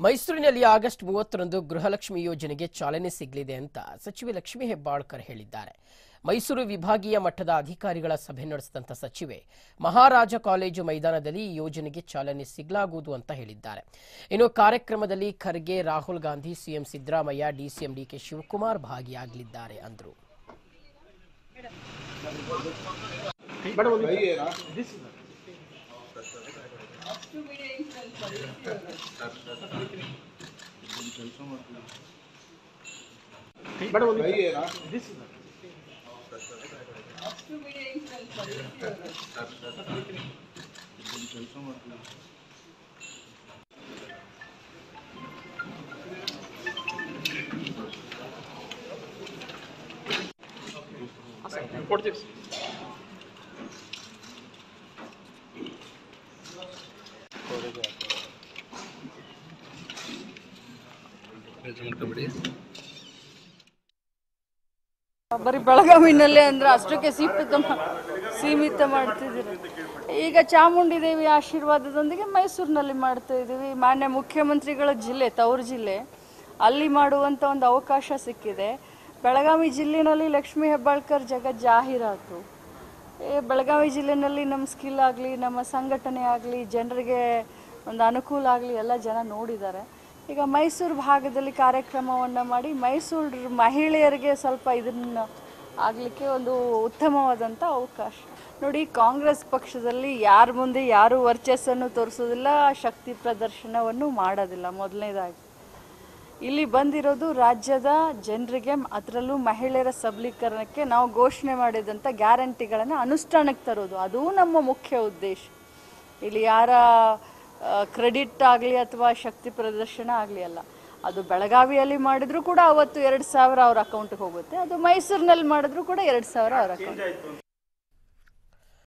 ಮೈಸೂರಿನಲ್ಲಿ ಆಗಸ್ಟ್ ಮೂವತ್ತರಂದು ಗೃಹಲಕ್ಷ್ಮಿ ಯೋಜನೆಗೆ ಚಾಲನೆ ಸಿಗಲಿದೆ ಅಂತ ಸಚಿವೆ ಲಕ್ಷ್ಮೀ ಹೆಬ್ಬಾಳ್ಕರ್ ಹೇಳಿದ್ದಾರೆ ಮೈಸೂರು ವಿಭಾಗೀಯ ಮಟ್ಟದ ಅಧಿಕಾರಿಗಳ ಸಭೆ ನಡೆಸಿದಂತ ಸಚಿವೆ ಮಹಾರಾಜ ಕಾಲೇಜು ಮೈದಾನದಲ್ಲಿ ಈ ಯೋಜನೆಗೆ ಚಾಲನೆ ಸಿಗಲಾಗುವುದು ಅಂತ ಹೇಳಿದ್ದಾರೆ ಇನ್ನು ಕಾರ್ಯಕ್ರಮದಲ್ಲಿ ಖರ್ಗೆ ರಾಹುಲ್ ಗಾಂಧಿ ಸಿಎಂ ಸಿದ್ದರಾಮಯ್ಯ ಡಿಸಿಎಂ ಡಿಕೆ ಶಿವಕುಮಾರ್ ಭಾಗಿಯಾಗಲಿದ್ದಾರೆ ಅಂದರು ಕೊಡ್ತೀವಿ ಬರೀ ಬೆಳಗಾವಿನಲ್ಲೇ ಅಂದ್ರೆ ಅಷ್ಟಕ್ಕೆ ಸೀಮಿತ ಮಾ- ಸೀಮಿತ ಮಾಡ್ತಿದ್ದೀರಿ ಈಗ ಚಾಮುಂಡಿ ದೇವಿ ಆಶೀರ್ವಾದದೊಂದಿಗೆ ಮೈಸೂರಿನಲ್ಲಿ ಮಾಡ್ತಾ ಇದ್ದೀವಿ ಮಾನ್ಯ ಮುಖ್ಯಮಂತ್ರಿಗಳ ಜಿಲ್ಲೆ ತವರು ಜಿಲ್ಲೆ ಅಲ್ಲಿ ಮಾಡುವಂಥ ಒಂದು ಅವಕಾಶ ಸಿಕ್ಕಿದೆ ಬೆಳಗಾವಿ ಜಿಲ್ಲೆನಲ್ಲಿ ಲಕ್ಷ್ಮೀ ಹೆಬ್ಬಾಳ್ಕರ್ ಜಗತ್ ಜಾಹೀರಾತು ಏ ಬೆಳಗಾವಿ ಜಿಲ್ಲೆನಲ್ಲಿ ನಮ್ಮ ಸ್ಕಿಲ್ ಆಗಲಿ ನಮ್ಮ ಸಂಘಟನೆ ಆಗಲಿ ಜನರಿಗೆ ಒಂದು ಅನುಕೂಲ ಆಗಲಿ ಎಲ್ಲ ಜನ ನೋಡಿದ್ದಾರೆ ಈಗ ಮೈಸೂರು ಭಾಗದಲ್ಲಿ ಕಾರ್ಯಕ್ರಮವನ್ನು ಮಾಡಿ ಮೈಸೂರು ಮಹಿಳೆಯರಿಗೆ ಸ್ವಲ್ಪ ಇದನ್ನು ಆಗಲಿಕ್ಕೆ ಒಂದು ಉತ್ತಮವಾದಂಥ ಅವಕಾಶ ನೋಡಿ ಕಾಂಗ್ರೆಸ್ ಪಕ್ಷದಲ್ಲಿ ಯಾರ ಮುಂದೆ ಯಾರು ವರ್ಚಸ್ಸನ್ನು ತೋರಿಸೋದಿಲ್ಲ ಶಕ್ತಿ ಪ್ರದರ್ಶನವನ್ನು ಮಾಡೋದಿಲ್ಲ ಮೊದಲನೇದಾಗಿ ಇಲ್ಲಿ ಬಂದಿರೋದು ರಾಜ್ಯದ ಜನರಿಗೆ ಅದರಲ್ಲೂ ಮಹಿಳೆಯರ ಸಬಲೀಕರಣಕ್ಕೆ ನಾವು ಘೋಷಣೆ ಮಾಡಿದಂಥ ಗ್ಯಾರಂಟಿಗಳನ್ನು ಅನುಷ್ಠಾನಕ್ಕೆ ತರೋದು ಅದೂ ನಮ್ಮ ಮುಖ್ಯ ಉದ್ದೇಶ ಇಲ್ಲಿ ಯಾರ ಕ್ರೆಡಿಟ್ ಆಗಲಿ ಅಥವಾ ಶಕ್ತಿ ಪ್ರದರ್ಶನ ಆಗಲಿ ಅಲ್ಲ ಅದು ಬೆಳಗಾವಿಯಲ್ಲಿ ಮಾಡಿದ್ರು ಕೂಡ ಅವತ್ತು ಎರಡು ಸಾವಿರ ಅವ್ರ ಅಕೌಂಟ್ಗೆ ಹೋಗುತ್ತೆ ಅದು ಮೈಸೂರಿನಲ್ಲಿ ಮಾಡಿದ್ರು ಕೂಡ ಎರಡು ಸಾವಿರ ಅವ್ರ ಅಕೌಂಟ್